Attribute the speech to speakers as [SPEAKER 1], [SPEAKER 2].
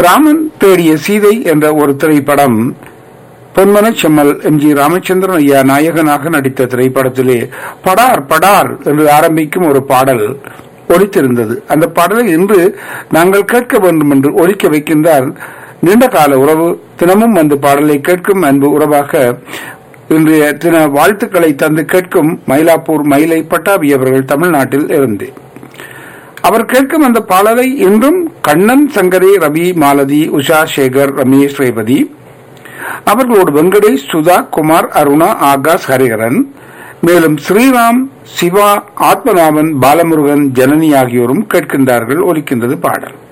[SPEAKER 1] ராமன் தேடிய சீதை என்ற ஒரு திரைப்படம் பொன்மன செம்மல் எம் ஜி ராமச்சந்திரன் ஐயா நாயகனாக நடித்த திரைப்படத்திலே படார் படார் என்று ஆரம்பிக்கும் ஒரு பாடல் ஒலித்திருந்தது அந்த பாடலை இன்று நாங்கள் கேட்க வேண்டும் என்று ஒலிக்க வைக்கின்றார் நீண்ட கால உறவு தினமும் அந்த பாடலை கேட்கும் அன்பு உறவாக இன்றைய தின வாழ்த்துக்களை தந்து கேட்கும் மயிலாப்பூர் மயிலை பட்டாபி அவர்கள் தமிழ்நாட்டில் இருந்து அவர் கேட்கும் அந்த பாடலை இன்றும் கண்ணன் சங்கரி ரவி மாலதி உஷா சேகர் ரமேஷ் ரேவதி அவர்களோடு வெங்கடேஷ் சுதா குமார் அருணா ஆகாஷ் ஹரிஹரன் மேலும் ஸ்ரீராம் சிவா ஆத்மநாபன் பாலமுருகன் ஜனனி ஆகியோரும் கேட்கின்றார்கள் ஒலிக்கின்றது பாடல்